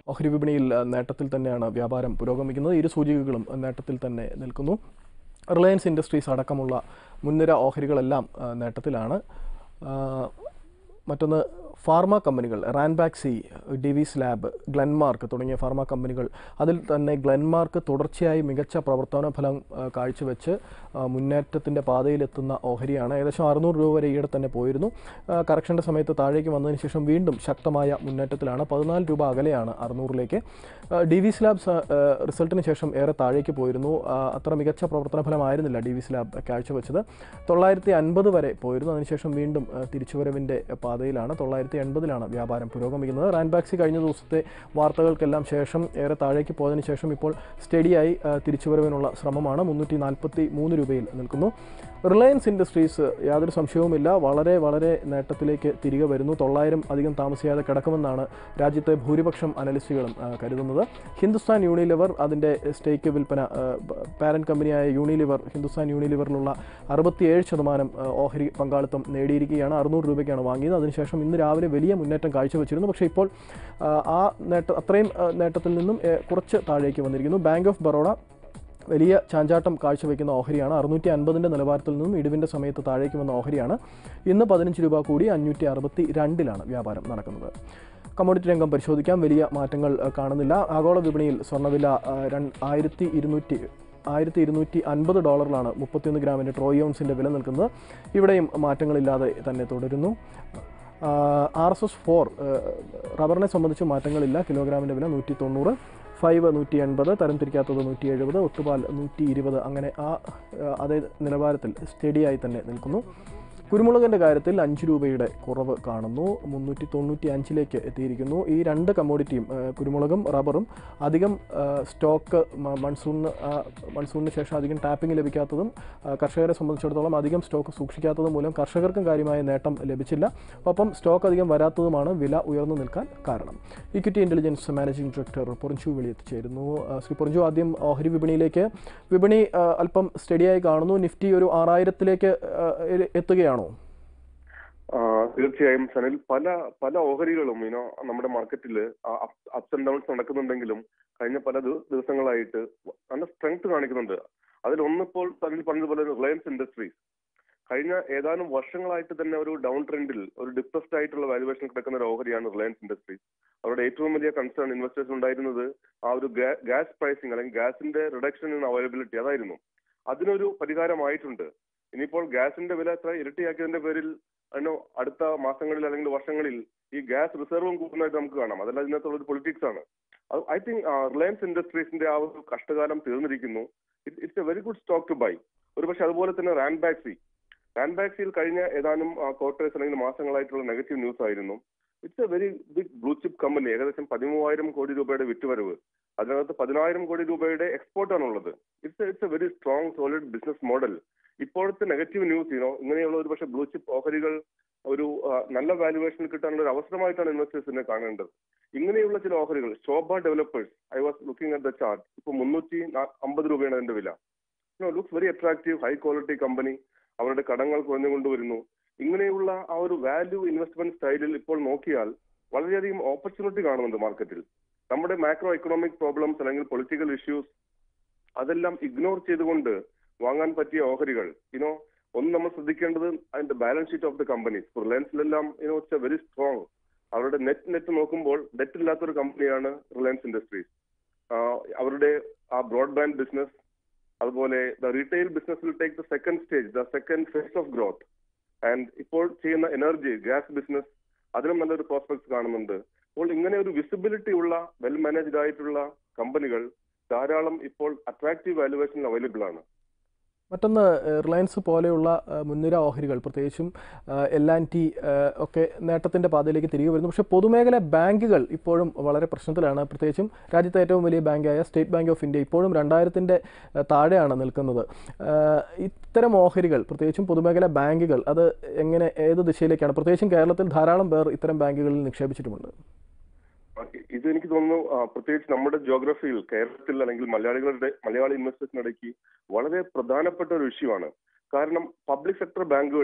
ഓഹരി വിപണിയിൽ ആ, നേട്ടത്തിൽ തന്നെയാണ് വ്യാപാരം പുരോഗമിക്കുന്നത് ഇരു സൂചികകളും ആ, നേട്ടത്തിൽ തന്നെ നിൽക്കുന്നു റിലയൻസ് ഇൻഡസ്ട്രീസ് അടക്കമുള്ള മുൻനിര ഓഹരികളെല്ലാം ആ, നേട്ടത്തിലാണ് ആ, മറ്റൊന്ന് ഫാർമ കമ്പനികൾ റാൻബാക്സി ഡിവിസ് ലാബ് ഗ്ലെൻമാർക്ക് തുടങ്ങിയ ഫാർമ കമ്പനികൾ അതിൽ തന്നെ ഗ്ലെൻമാർക്ക് തുടർച്ചയായി മികച്ച പ്രവർത്തന ഫലം ആ, കാഴ്ചവെച്ച് ആ, മുന്നേറ്റത്തിൻ്റെ പാതയിലെത്തുന്ന ഓഹരിയാണ് ഏകദേശം അറുന്നൂറ് രൂപ വരെ ഈയിടെ തന്നെ പോയിരുന്നു ആ, കറക്ഷൻ്റെ സമയത്ത് താഴേക്ക് വന്നതിന് ശേഷം വീണ്ടും ശക്തമായ മുന്നേറ്റത്തിലാണ് പതിനാല് രൂപ അകലെയാണ് അറുന്നൂറിലേക്ക് ഡിവിസ് ലാബ്സ് ആ, റിസൾട്ടിന് ശേഷം ഏറെ താഴേക്ക് പോയിരുന്നു ആ, അത്ര മികച്ച പ്രവർത്തന ഫലമായിരുന്നില്ല ഡിവിസ് ലാബ് കാഴ്ചവെച്ചത് തൊള്ളായിരത്തി അൻപത് വരെ പോയിരുന്നു അതിനുശേഷം വീണ്ടും ആ, തിരിച്ചുവരവിൻ്റെ പാതയിലാണ് തൊള്ളായിരത്തി എൺപതിലാണ് വ്യാപാരം പുരോഗമിക്കുന്നത് റാൻബാക്സി കഴിഞ്ഞ ദിവസത്തെ വാർത്തകൾക്കെല്ലാം ശേഷം ഏറെ താഴേക്ക് പോയതിനു ശേഷം ഇപ്പോൾ സ്റ്റഡിയായി ആ, തിരിച്ചുവരവിനുള്ള ശ്രമമാണ് മുന്നൂറ്റി നാൽപ്പത്തി മൂന്ന് രൂപയിൽ നിൽക്കുന്നു റിലയൻസ് ഇൻഡസ്ട്രീസ് യാതൊരു സംശയവുമില്ല വളരെ വളരെ നേട്ടത്തിലേക്ക് തിരികെ വരുന്നു തൊള്ളായിരം അധികം താമസിയാതെ കിടക്കുമെന്നാണ് രാജ്യത്തെ ഭൂരിപക്ഷം അനലിസ്റ്റുകളും ആ, കരുതുന്നത് ഹിന്ദുസ്ഥാൻ യൂണിലിവർ അതിൻ്റെ സ്റ്റേക്ക് വിൽപ്പന പാരന്റ് കമ്പനിയായ യൂണിലിവർ ഹിന്ദുസ്ഥാൻ യൂണിലിവറിലുള്ള അറുപത്തിയേഴ് ശതമാനം ആ, ഓഹരി പങ്കാളിത്തം നേടിയിരിക്കുകയാണ് അറുന്നൂറ് രൂപയ്ക്കാണ് വാങ്ങിയത് അതിനുശേഷം ഇന്ന് രാവിലെ വലിയ മുന്നേറ്റം കാഴ്ചവെച്ചിരുന്നു പക്ഷേ ഇപ്പോൾ ആ, ആ നേട്ട അത്രയും ആ, നേട്ടത്തിൽ നിന്നും ഏ, കുറച്ച് താഴേക്ക് വന്നിരിക്കുന്നു ബാങ്ക് ഓഫ് ബറോഡ വലിയ ചാഞ്ചാട്ടം കാഴ്ചവെക്കുന്ന ഓഹരിയാണ് അറുന്നൂറ്റി അൻപതിൻ്റെ നിലവാരത്തിൽ നിന്നും ഇടിവിൻ്റെ സമയത്ത് താഴേക്ക് വന്ന ഓഹരിയാണ് ഇന്ന് പതിനഞ്ച് രൂപ കൂടി അഞ്ഞൂറ്റി അറുപത്തി രണ്ടിലാണ് വ്യാപാരം നടക്കുന്നത് കമ്മോഡിറ്റി രംഗം പരിശോധിക്കാം വലിയ മാറ്റങ്ങൾ ആ, കാണുന്നില്ല ആഗോള വിപണിയിൽ സ്വർണ്ണവില ആ, രണ്ട് ആയിരത്തി ഇരുന്നൂറ്റി ആയിരത്തി ഇരുന്നൂറ്റി അൻപത് ഡോളറിലാണ് മുപ്പത്തിയൊന്ന് ഗ്രാമിൻ്റെ ട്രോയ് ഔൺസിൻ്റെ വില നിൽക്കുന്നത് ഇവിടെയും മാറ്റങ്ങളില്ലാതെ തന്നെ തുടരുന്നു ആർ എസ് എസ് ഫോർ റബ്ബറിനെ സംബന്ധിച്ച് മാറ്റങ്ങളില്ല കിലോഗ്രാമിൻ്റെ വില നൂറ്റി തൊണ്ണൂറ് ഫൈവ് നൂറ്റി എൺപത് തരം തിരിക്കാത്തത് നൂറ്റി എഴുപത് ഒട്ടുപാൽ നൂറ്റി ഇരുപത് അങ്ങനെ ആ ആ, അതേ നിലവാരത്തിൽ സ്റ്റഡിയായി തന്നെ നിൽക്കുന്നു കുരുമുളകിൻ്റെ കാര്യത്തിൽ അഞ്ച് രൂപയുടെ കുറവ് കാണുന്നു മുന്നൂറ്റി തൊണ്ണൂറ്റി അഞ്ചിലേക്ക് എത്തിയിരിക്കുന്നു ഈ രണ്ട് കമ്മോഡിറ്റിയും ആ, കുരുമുളകും റബ്ബറും അധികം ആ, സ്റ്റോക്ക് മ- മൺസൂണിന് ആ, മൺസൂണിന് ശേഷം അധികം ടാപ്പിംഗ് ലഭിക്കാത്തതും ആ, കർഷകരെ സംബന്ധിച്ചിടത്തോളം അധികം സ്റ്റോക്ക് സൂക്ഷിക്കാത്തതും മൂലം കർഷകർക്കും കാര്യമായ നേട്ടം ലഭിച്ചില്ല ഒപ്പം സ്റ്റോക്ക് അധികം വരാത്തതുമാണ് വില ഉയർന്നു നിൽക്കാൻ കാരണം equity intelligence managing director Porinju Veli എത്തിച്ചേരുന്നു ആ, ശ്രീ പൊറിഞ്ചു ആദ്യം ഓഹരി വിപണിയിലേക്ക് വിപണി ആ, അല്പം സ്റ്റഡിയായി കാണുന്നു നിഫ്റ്റി ഒരു ആറായിരത്തിലേക്ക് ആ, എ- എത്തുകയാണോ ആ, തീർച്ചയായും സനിൽ പല പല ഓഹരികളും ഇനോ നമ്മുടെ മാർക്കറ്റിൽ അപ്സ് ആൻഡ് ഡൗൺസ് നടക്കുന്നുണ്ടെങ്കിലും കഴിഞ്ഞ പല ദിവ- ദിവസങ്ങളായിട്ട് നല്ല സ്ട്രെങ്ത് കാണിക്കുന്നുണ്ട് അതിൽ ഒന്നിപ്പോൾ സനിൽ പറഞ്ഞതുപോലെ റിലയൻസ് ഇൻഡസ്ട്രീസ് കഴിഞ്ഞ ഏതാനും വർഷങ്ങളായിട്ട് തന്നെ ഒരു ഡൗൺ ട്രെൻഡിൽ ഒരു ഡിപ്രസ്ഡ് ആയിട്ടുള്ള വാല്യുവേഷൻ കിടക്കുന്ന ഒരു ഓഹരിയാണ് റിലയൻസ് ഇൻഡസ്ട്രീസ് അവരുടെ ഏറ്റവും വലിയ കൺസേൺ ഇൻവെസ്റ്റേഴ്സ് ഉണ്ടായിരുന്നത് ആ ഒരു ഗ്യാസ് പ്രൈസിങ് അല്ലെങ്കിൽ ഗ്യാസിന്റെ റിഡക്ഷൻ ഇൻ അവൈലബിലിറ്റി അതായിരുന്നു അതിനൊരു പരിഹാരമായിട്ടുണ്ട് ഇനിയിപ്പോൾ ഗ്യാസിന്റെ വില എത്ര ഇരട്ടിയാക്കിയതിന്റെ പേരിൽ അതിനോ അടുത്ത മാസങ്ങളിൽ അല്ലെങ്കിൽ വർഷങ്ങളിൽ ഈ ഗ്യാസ് റിസർവും കൂടുന്നതായിട്ട് നമുക്ക് കാണാം അതല്ല ഇതിനകത്തുള്ള ഒരു പൊളിറ്റിക്സ് ആണ് ഐ തിങ്ക് റിലയൻസ് ഇൻഡസ്ട്രീസിന്റെ ആ ഒരു കഷ്ടകാലം തീർന്നിരിക്കുന്നു it's a very good stock to buy ഒരു പക്ഷെ അതുപോലെ തന്നെ റാൻബാക്സി റാൻബാക്സിയിൽ കഴിഞ്ഞ ഏതാനും ക്വാർട്ടേഴ്സ് അല്ലെങ്കിൽ മാസങ്ങളായിട്ടുള്ള നെഗറ്റീവ് ന്യൂസ് ആയിരുന്നു it's a very big blue chip company ഏകദേശം പതിമൂവായിരം കോടി രൂപയുടെ വിറ്റുവരവ് അതിനകത്ത് പതിനായിരം കോടി രൂപയുടെ എക്സ്പോർട്ട് ആണുള്ളത് it's it's a very strong solid business model ഇപ്പോഴത്തെ നെഗറ്റീവ് ന്യൂസ് ഇനോ ഇങ്ങനെയുള്ള ഒരു പക്ഷേ ബ്ലൂ ചിപ്പ് ഓഹരികൾ ഒരു ആ, നല്ല വാല്യുവേഷൻ കിട്ടാനുള്ള ഒരു അവസരമായിട്ടാണ് ഇൻവെസ്റ്റേഴ്സിനെ കാണേണ്ടത് ഇങ്ങനെയുള്ള ചില ഓഹരികൾ Sobha developers I was looking at the chart ഇപ്പൊ മുന്നൂറ്റി അമ്പത് രൂപയാണ് അതിന്റെ വില looks very attractive high quality company അവരുടെ കടങ്ങൾ കുറഞ്ഞുകൊണ്ടുവരുന്നു ഇങ്ങനെയുള്ള ആ ഒരു വാല്യൂ ഇൻവെസ്റ്റ്മെന്റ് സ്റ്റൈലിൽ ഇപ്പോൾ നോക്കിയാൽ വളരെയധികം ഓപ്പർച്യൂണിറ്റി കാണുന്നുണ്ട് മാർക്കറ്റിൽ നമ്മുടെ മാക്രോ എക്കണോമിക് പ്രോബ്ലംസ് അല്ലെങ്കിൽ പൊളിറ്റിക്കൽ ഇഷ്യൂസ് അതെല്ലാം ഇഗ്നോർ ചെയ്തുകൊണ്ട് വാങ്ങാൻ പറ്റിയ ഓഹരികൾ യുനോ ഒന്ന് നമ്മൾ ശ്രദ്ധിക്കേണ്ടത് അതിന്റെ balance sheet of the companies റിലയൻസിലെല്ലാം you know it's a very strong അവരുടെ നെറ്റ് നെറ്റ് നോക്കുമ്പോൾ ഡെറ്റ് ഇല്ലാത്തൊരു കമ്പനിയാണ് റിലയൻസ് ഇൻഡസ്ട്രീസ് അവരുടെ ആ ബ്രോഡ്ബാൻഡ് ബിസിനസ് അതുപോലെ the retail business will take the second stage the second phase of growth and ഇപ്പോൾ ചെയ്യുന്ന എനർജി ഗ്യാസ് ബിസിനസ് അതിനും നല്ലൊരു പ്രോസ്പെക്ട്സ് കാണുന്നുണ്ട് അപ്പോൾ ഇങ്ങനെ ഒരു വിസിബിലിറ്റി ഉള്ള വെൽ മാനേജ്ഡ് ആയിട്ടുള്ള കമ്പനികൾ ധാരാളം ഇപ്പോൾ അട്രാക്റ്റീവ് വാല്യുവേഷനിൽ അവൈലബിൾ ആണ് മറ്റൊന്ന് ഏഹ്, റിലയൻസ് പോലെയുള്ള ഏഹ്, മുൻനിര ഓഹരികൾ പ്രത്യേകിച്ചും എൽ ആൻഡ് ടി ഒക്കെ നേട്ടത്തിൻ്റെ പാതയിലേക്ക് തിരികെ വരുന്നു പക്ഷേ പൊതുമേഖല ബാങ്കുകൾ ഇപ്പോഴും വളരെ പ്രശ്നത്തിലാണ് പ്രത്യേകിച്ചും രാജ്യത്തെ ഏറ്റവും വലിയ ബാങ്കായ സ്റ്റേറ്റ് ബാങ്ക് ഓഫ് ഇന്ത്യ ഇപ്പോഴും രണ്ടായിരത്തിൻ്റെ താഴെയാണ് നിൽക്കുന്നത് ഏഹ്, ഇത്തരം ഓഹരികൾ പ്രത്യേകിച്ചും പൊതുമേഖല ബാങ്കുകൾ അത് എങ്ങനെ ഏത് ദിശയിലേക്കാണ് പ്രത്യേകിച്ചും കേരളത്തിൽ ധാരാളം പേർ ഇത്തരം ബാങ്കുകളിൽ നിക്ഷേപിച്ചിട്ടുമുണ്ട് ഇത് എനിക്ക് തോന്നുന്നു ആ, പ്രത്യേകിച്ച് നമ്മുടെ ജോഗ്രഫിയിൽ കേരളത്തിൽ അല്ലെങ്കിൽ മലയാളികളുടെ മലയാളി ഇൻവെസ്റ്റേഴ്സിനിടയ്ക്ക് വളരെ പ്രധാനപ്പെട്ട ഒരു ഇഷ്യൂ ആണ് കാരണം പബ്ലിക് സെക്ടർ ബാങ്കുകളിൽ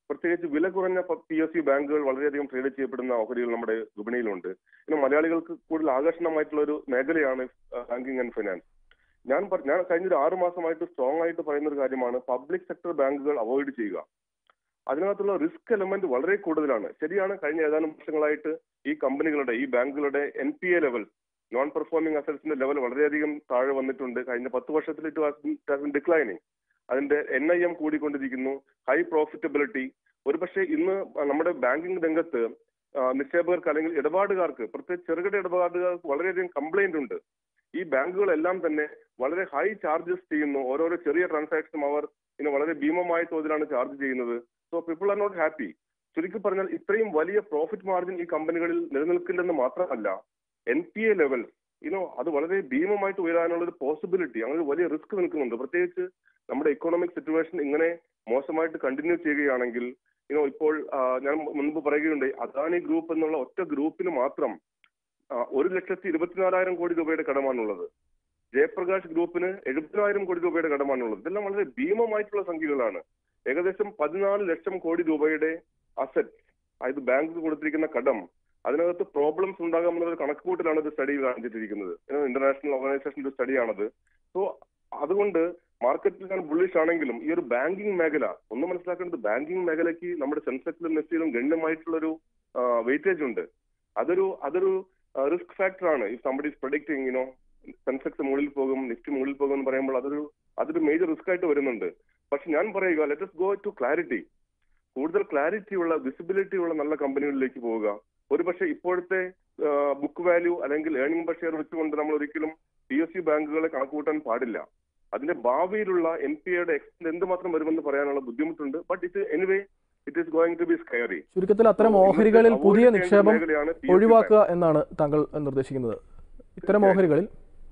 പ്രത്യേകിച്ച് വില കുറഞ്ഞ പി എസ് സി ബാങ്കുകൾ വളരെയധികം ട്രേഡ് ചെയ്യപ്പെടുന്ന ഓഹരികൾ നമ്മുടെ വിപണിയിലുണ്ട് പിന്നെ മലയാളികൾക്ക് കൂടുതൽ ആകർഷണമായിട്ടുള്ള ഒരു മേഖലയാണ് ബാങ്കിങ് ആൻഡ് ഫൈനാൻസ് ഞാൻ പറ- ഞാൻ കഴിഞ്ഞ ഒരു ആറ് മാസമായിട്ട് സ്ട്രോങ് ആയിട്ട് പറയുന്ന ഒരു കാര്യമാണ് പബ്ലിക് സെക്ടർ ബാങ്കുകൾ അവോയ്ഡ് ചെയ്യുക അതിനകത്തുള്ള റിസ്ക് എലമെന്റ് വളരെ കൂടുതലാണ് ശരിയാണ് കഴിഞ്ഞ ഏതാനും വർഷങ്ങളായിട്ട് ഈ കമ്പനികളുടെ ഈ ബാങ്കുകളുടെ N P A level non performing അസറ്റ്സിന്റെ ലെവൽ വളരെയധികം താഴെ വന്നിട്ടുണ്ട് കഴിഞ്ഞ പത്ത് വർഷത്തിൽ ഇറ്റ് ഡിക്ലൈനിങ് അതിന്റെ എൻ ഐ എം കൂടിക്കൊണ്ടിരിക്കുന്നു ഹൈ പ്രോഫിറ്റബിലിറ്റി ഒരുപക്ഷെ ഇന്ന് നമ്മുടെ ബാങ്കിംഗ് രംഗത്ത് ആ, നിക്ഷേപകർക്ക് അല്ലെങ്കിൽ ഇടപാടുകാർക്ക് പ്രത്യേകിച്ച് ചെറുകിട ഇടപാടുകാർക്ക് വളരെയധികം കംപ്ലൈന്റ് ഉണ്ട് ഈ ബാങ്കുകളെല്ലാം തന്നെ വളരെ ഹൈ ചാർജസ് ചെയ്യുന്നു ഓരോരോ ചെറിയ ട്രാൻസാക്ഷനും അവർ ഇന്ന് വളരെ ഭീമമായ തോതിലാണ് ചാർജ് ചെയ്യുന്നത് so people are not happy ചുരുക്കി പറഞ്ഞാൽ ഇത്രയും വലിയ പ്രോഫിറ്റ് മാർജിൻ ഈ കമ്പനികളിൽ നിലനിൽക്കില്ലെന്ന് മാത്രമല്ല എൻ പി എ ലെവൽ ഇനോ അത് വളരെ ഭീമമായിട്ട് ഉയരാനുള്ള ഒരു പോസിബിലിറ്റി അങ്ങനെ ഒരു വലിയ റിസ്ക് നിൽക്കുന്നുണ്ട് പ്രത്യേകിച്ച് നമ്മുടെ ഇക്കണോമിക് സിറ്റുവേഷൻ ഇങ്ങനെ മോശമായിട്ട് കണ്ടിന്യൂ ചെയ്യുകയാണെങ്കിൽ ഇനോ ഇപ്പോൾ ആ, ഞാൻ മുൻപ് പറയുകയുണ്ടായി അദാനി ഗ്രൂപ്പ് എന്നുള്ള ഒറ്റ ഗ്രൂപ്പിന് മാത്രം ആ, ഒരു ലക്ഷത്തി ഇരുപത്തിനാലായിരം കോടി രൂപയുടെ കടമാണുള്ളത് ജയപ്രകാശ് ഗ്രൂപ്പിന് എഴുപതിനായിരം കോടി രൂപയുടെ കടമാണുള്ളത് ഇതെല്ലാം വളരെ ഭീമമായിട്ടുള്ള സംഖ്യകളാണ് ഏകദേശം പതിനാല് ലക്ഷം കോടി രൂപയുടെ അസറ്റ് അതായത് ബാങ്ക് കൊടുത്തിരിക്കുന്ന കടം അതിനകത്ത് പ്രോബ്ലംസ് ഉണ്ടാകാമെന്ന ഒരു കണക്കുകൂട്ടലാണ് ഇത് സ്റ്റഡി കാണിച്ചിട്ടിരിക്കുന്നത് ഇന്റർനാഷണൽ ഓർഗനൈസേഷന്റെ സ്റ്റഡിയാണത് സോ അതുകൊണ്ട് മാർക്കറ്റിൽ ഞാൻ ബുള്ളിഷ് ആണെങ്കിലും ഈ ഒരു ബാങ്കിങ് മേഖല ഒന്ന് മനസ്സിലാക്കേണ്ടത് ബാങ്കിങ് മേഖലയ്ക്ക് നമ്മുടെ സെൻസെക്സിലും നെഫ്റ്റിയിലും ഗണ്യമായിട്ടുള്ളൊരു വെയിറ്റേജ് ഉണ്ട് അതൊരു അതൊരു റിസ്ക് ഫാക്ടർ ആണ് ഈ സംബഡി പ്രൊഡിക്റ്റിംഗ് യുനോ സെൻസെക്സ് മുകളിൽ പോകും നിഫ്റ്റി മുകളിൽ പോകും എന്ന് പറയുമ്പോൾ അതൊരു അതൊരു മേജർ റിസ്ക് ആയിട്ട് വരുന്നുണ്ട് പക്ഷെ ഞാൻ പറയുക ലെറ്റ് ഗോ ടു ക്ലാരിറ്റി കൂടുതൽ ക്ലാരിറ്റി ഉള്ള വിസിബിലിറ്റി ഉള്ള നല്ല കമ്പനികളിലേക്ക് പോവുക ഒരുപക്ഷെ ഇപ്പോഴത്തെ ബുക്ക് വാല്യൂ അല്ലെങ്കിൽ ഏർണിംഗ് പെർ ഷെയർ വെച്ചുകൊണ്ട് നമ്മൾ ഒരിക്കലും പി എസ് സി ബാങ്കുകളെ കണക്കുകൂട്ടാൻ പാടില്ല അതിന്റെ ഭാവിയിലുള്ള എൻ പി എയുടെ എക്സ്റ്റന്റ് എന്തുമാത്രം വരുമെന്ന് പറയാനുള്ള ബുദ്ധിമുട്ടുണ്ട് but it anyway it is going to be scary ചുരുക്കത്തിൽ അത്തരം ഓഹരികളിൽ പുതിയ നിക്ഷേപം ഒഴിവാക്കുക എന്നാണ് താങ്കൾ നിർദ്ദേശിക്കുന്നത് ഇത്തരം ഓഹരികളിൽ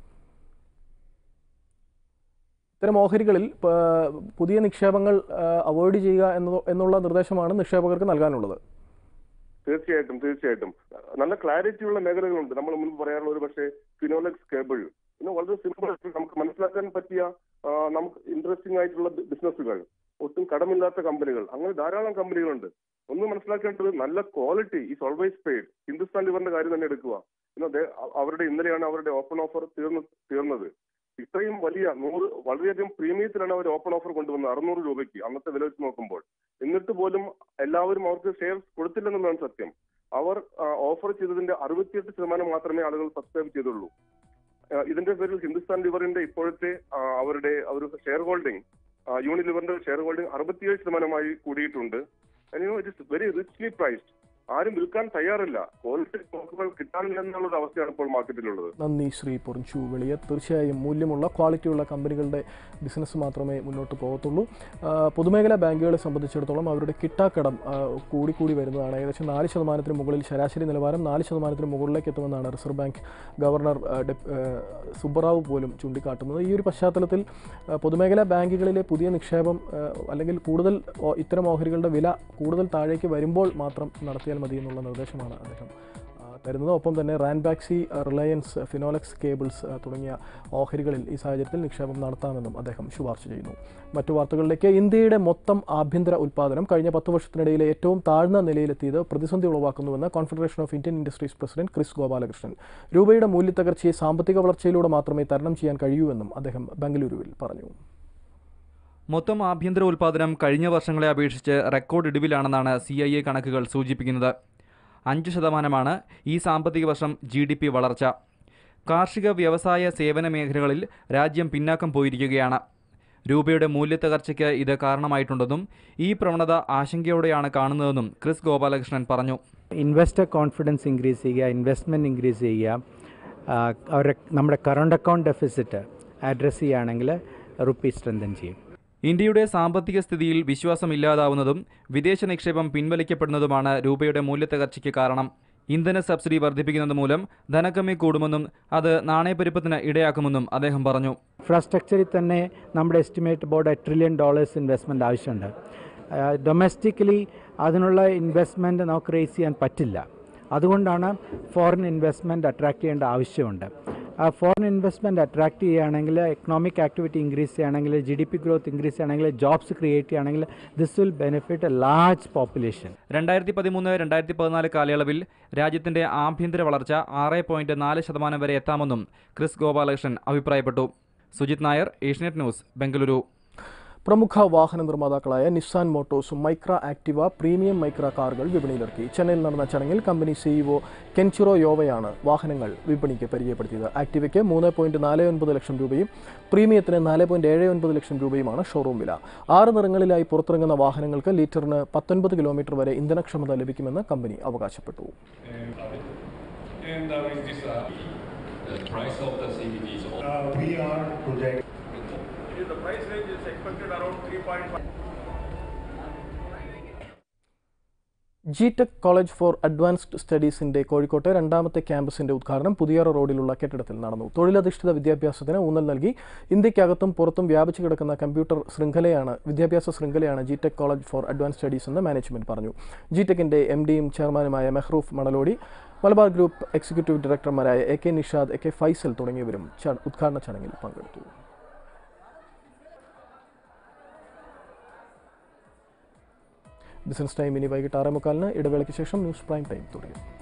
ഇത്തരം ഓഹരികളിൽ പ- പുതിയ നിക്ഷേപങ്ങൾ അവോയ്ഡ് ചെയ്യുക എന്ന- എന്നുള്ള നിർദ്ദേശമാണ് നിക്ഷേപകർക്ക് നൽകാനുള്ളത് തീർച്ചയായിട്ടും തീർച്ചയായിട്ടും നല്ല ക്ലാരിറ്റി ഉള്ള മേഖലകളുണ്ട് നമ്മൾ മുൻപ് പറയാറുള്ള ഒരു പക്ഷേ ഫിനോലെക്സ് കേബിൾ പിന്നെ വളരെ സിമ്പിൾ ആയിട്ട് നമുക്ക് മനസ്സിലാക്കാൻ പറ്റിയ ആ, നമുക്ക് ഇൻട്രസ്റ്റിംഗ് ആയിട്ടുള്ള ബിസിനസ്സുകൾ ഒട്ടും കടമില്ലാത്ത കമ്പനികൾ അങ്ങനെ ധാരാളം കമ്പനികളുണ്ട് ഒന്ന് മനസ്സിലാക്കേണ്ടത് നല്ല ക്വാളിറ്റി ഈ ഓൾവേസ് പെയ്ഡ് ഹിന്ദുസ്ഥാൻ ലിവറിന്റെ കാര്യം തന്നെ എടുക്കുക പിന്നെ ദേ- അ- അവരുടെ ഇന്നലെയാണ് അവരുടെ ഓപ്പൺ ഓഫർ തീർന്ന് തീർന്നത് ഇത്രയും വലിയ നൂറ് വളരെയധികം പ്രീമിയത്തിലാണ് അവർ ഓപ്പൺ ഓഫർ കൊണ്ടുവന്നത് അറുന്നൂറ് രൂപയ്ക്ക് അന്നത്തെ വില വെച്ച് നോക്കുമ്പോൾ എന്നിട്ട് പോലും എല്ലാവരും അവർക്ക് ഷെയർസ് കൊടുത്തില്ലെന്നുള്ളതാണ് സത്യം അവർ ഓഫർ ചെയ്തതിന്റെ അറുപത്തിയെട്ട് ശതമാനം മാത്രമേ ആളുകൾ സബ്സ്ക്രൈബ് ചെയ്തുള്ളൂ ആ, ഇതിന്റെ പേരിൽ ഹിന്ദുസ്ഥാൻ ലിവറിന്റെ ഇപ്പോഴത്തെ ആ, അവരുടെ ഒരു ഷെയർ ഹോൾഡിംഗ് യൂണിലിവറിന്റെ ഷെയർ ഹോൾഡിംഗ് അറുപത്തിയേഴ് ശതമാനമായി കൂടിയിട്ടുണ്ട് it is very richly priced ആരും വിൽക്കാൻ തയ്യാറില്ല ക്വാളിറ്റി സ്റ്റോക്കുകൾ കിട്ടാനില്ല എന്നുള്ള ഒരു അവസ്ഥയാണ് ഇപ്പോൾ മാർക്കറ്റിലുള്ളത് നന്ദി ശ്രീ പൊറിഞ്ചു വെളിയ തീർച്ചയായും മൂല്യമുള്ള ക്വാളിറ്റിയുള്ള കമ്പനികളുടെ ബിസിനസ് മാത്രമേ മുന്നോട്ട് പോകത്തുള്ളൂ ആ, പൊതുമേഖലാ ബാങ്കുകളെ സംബന്ധിച്ചിടത്തോളം അവരുടെ കിട്ടാക്കടം ആ, കൂടിക്കൂടി വരുന്നതാണ് ഏകദേശം നാല് ശതമാനത്തിന് മുകളിൽ ശരാശരി നിലവാരം നാല് ശതമാനത്തിന് മുകളിലേക്ക് എത്തുമെന്നാണ് റിസർവ് ബാങ്ക് ഗവർണർ ആ, ഡെപ്- ആ, സുബ്ബറാവു പോലും ചൂണ്ടിക്കാട്ടുന്നത് ഈ ഒരു പശ്ചാത്തലത്തിൽ ആ, പൊതുമേഖലാ ബാങ്കുകളിലെ പുതിയ നിക്ഷേപം ആ, അല്ലെങ്കിൽ കൂടുതൽ ഓ- ഇത്തരം ഓഹരികളുടെ വില കൂടുതൽ താഴേക്ക് വരുമ്പോൾ മാത്രം നടത്തിയാൽ മതി എന്നുള്ള നിർദ്ദേശമാണ് അദ്ദേഹം ആ, തരുന്നത് ഒപ്പം തന്നെ റാൻബാക്സി റിലയൻസ് ഫിനോലെക്സ് കേബിൾസ് ആ, തുടങ്ങിയ ഓഹരികളിൽ ഈ സാഹചര്യത്തിൽ നിക്ഷേപം നടത്താമെന്നും അദ്ദേഹം ശുപാർശ ചെയ്യുന്നു മറ്റു വാർത്തകളിലേക്ക് ഇന്ത്യയുടെ മൊത്തം ആഭ്യന്തര ഉൽപ്പാദനം കഴിഞ്ഞ പത്ത് വർഷത്തിനിടയിലെ ഏറ്റവും താഴ്ന്ന നിലയിലെത്തിയത് പ്രതിസന്ധി ഉളവാക്കുന്നുവെന്ന് Confederation of Indian Industries president Kris Gopalakrishnan രൂപയുടെ മൂല്യത്തകർച്ചയെ സാമ്പത്തിക വളർച്ചയിലൂടെ മാത്രമേ തരണം ചെയ്യാൻ കഴിയൂവെന്നും അദ്ദേഹം ബംഗളൂരുവിൽ പറഞ്ഞു മൊത്തം ആഭ്യന്തര ഉൽപ്പാദനം കഴിഞ്ഞ വർഷങ്ങളെ അപേക്ഷിച്ച് റെക്കോർഡ് ഇടിവിലാണെന്നാണ് സി ഐ എ കണക്കുകൾ സൂചിപ്പിക്കുന്നത് അഞ്ച് ശതമാനമാണ് ഈ സാമ്പത്തിക വർഷം ജി ഡി പി വളർച്ച കാർഷിക വ്യവസായ സേവന മേഖലകളിൽ രാജ്യം പിന്നാക്കം പോയിരിക്കുകയാണ് രൂപയുടെ മൂല്യത്തകർച്ചയ്ക്ക് ഇത് കാരണമായിട്ടുണ്ടെന്നും ഈ പ്രവണത ആശങ്കയോടെയാണ് കാണുന്നതെന്നും ക്രിസ് ഗോപാലകൃഷ്ണൻ പറഞ്ഞു ഇൻവെസ്റ്റർ കോൺഫിഡൻസ് ഇൻക്രീസ് ചെയ്യുക ഇൻവെസ്റ്റ്മെൻറ്റ് ഇൻക്രീസ് ചെയ്യുക ആ, അവരുടെ നമ്മുടെ കറണ്ട് അക്കൗണ്ട് ഡെഫിസിറ്റ് അഡ്രസ്സ് ചെയ്യുകയാണെങ്കിൽ റുപ്പി സ്ട്രെങ്തൻ ചെയ്യും ഇന്ത്യയുടെ സാമ്പത്തിക സ്ഥിതിയിൽ വിശ്വാസമില്ലാതാവുന്നതും വിദേശ നിക്ഷേപം പിൻവലിക്കപ്പെടുന്നതുമാണ് രൂപയുടെ മൂല്യത്തകർച്ചയ്ക്ക് കാരണം ഇന്ധന സബ്സിഡി വർദ്ധിപ്പിക്കുന്നത് മൂലം ധനക്കമ്മി കൂടുമെന്നും അത് നാണയപ്പെരുപ്പത്തിന് ഇടയാക്കുമെന്നും അദ്ദേഹം പറഞ്ഞു ഇൻഫ്രാസ്ട്രക്ചറിൽ തന്നെ നമ്മുടെ estimate board trillion dollars investment ആവശ്യമുണ്ട് ഡൊമസ്റ്റിക്കലി അതിനുള്ള ഇൻവെസ്റ്റ്മെൻറ്റ് നമുക്ക് റേസ് ചെയ്യാൻ പറ്റില്ല അതുകൊണ്ടാണ് ഫോറിൻ ഇൻവെസ്റ്റ്മെൻറ്റ് അട്രാക്ട് ചെയ്യേണ്ട ആവശ്യമുണ്ട് ആ ഫോറിൻ ഇൻവെസ്റ്റ്മെൻറ്റ് അട്രാക്ട് ചെയ്യുകയാണെങ്കിൽ എക്കണോമിക് ആക്ടിവിറ്റി ഇൻക്രീസ് ചെയ്യുകയാണെങ്കിൽ G D P growth increase ചെയ്യുകയാണെങ്കിൽ ജോബ്സ് ക്രിയേറ്റ് ചെയ്യുകയാണെങ്കിൽ this will benefit a large population രണ്ടായിരത്തി പതിമൂന്ന് രണ്ടായിരത്തി പതിനാല് കാലയളവിൽ രാജ്യത്തിന്റെ ആഭ്യന്തര വളർച്ച ആറ് പോയിന്റ് നാല് ശതമാനം വരെ എത്താമെന്നും ക്രിസ് ഗോപാലകൃഷ്ണൻ അഭിപ്രായപ്പെട്ടു സുജിത് നായർ ഏഷ്യനെറ്റ് ന്യൂസ് ബംഗളൂരു പ്രമുഖ വാഹന നിർമ്മാതാക്കളായ നിസാൻ മോട്ടോഴ്സും മൈക്ര ആക്ടിവ പ്രീമിയം മൈക്ര കാറുകൾ വിപണിയിലിറക്കി ചെന്നൈയിൽ നടന്ന ചടങ്ങിൽ കമ്പനി സിഇഒ കെൻചിറോ യോവയാണ് വാഹനങ്ങൾ വിപണിക്ക് പരിചയപ്പെടുത്തിയത് ആക്ടിവയ്ക്ക് മൂന്ന് പോയിന്റ് നാല് ഒൻപത് ലക്ഷം രൂപയും പ്രീമിയത്തിന് നാല് പോയിന്റ് ഏഴ് ഒൻപത് ലക്ഷം രൂപയുമാണ് ഷോറൂം വില ആറ് നിറങ്ങളിലായി പുറത്തിറങ്ങുന്ന വാഹനങ്ങൾക്ക് ലിറ്ററിന് പത്തൊൻപത് കിലോമീറ്റർ വരെ ഇന്ധനക്ഷമത ലഭിക്കുമെന്ന് കമ്പനി അവകാശപ്പെട്ടു And uh, is this uh, The price of the CVT is all. uh, we are project The price range is expected around 3.5. G Tech college for advanced സ്റ്റഡീസിന്റെ കോഴിക്കോട്ടെ രണ്ടാമത്തെ ക്യാമ്പസിന്റെ ഉദ്ഘാടനം പുതിയാറ റോഡിലുള്ള കെട്ടിടത്തിൽ നടന്നു തൊഴിലധിഷ്ഠിത വിദ്യാഭ്യാസത്തിന് ഊന്നൽ നൽകി ഇന്ത്യക്കകത്തും പുറത്തും വ്യാപിച്ചു കിടക്കുന്ന കമ്പ്യൂട്ടർ ശൃംഖലയാണ് വിദ്യാഭ്യാസ ശൃംഖലയാണ് G Tech college for advance studies എന്ന് മാനേജ്മെന്റ് പറഞ്ഞു ജി ടെക്കിന്റെ എം ഡിയും ചെയർമാനുമായ മെഹ്റൂഫ് മണലോടി മലബാർ ഗ്രൂപ്പ് എക്സിക്യൂട്ടീവ് ഡയറക്ടർമാരായ A K Nishad A K Faisal തുടങ്ങിയവരും ച- ഉദ്ഘാടന ചടങ്ങിൽ പങ്കെടുത്തു ബിസിനസ് ടൈം ഇനി വൈകിട്ട് ആറേ മുക്കാലിന് ഇടവേളയ്ക്ക് ശേഷം ന്യൂസ് പ്രൈം ടൈം തുടരും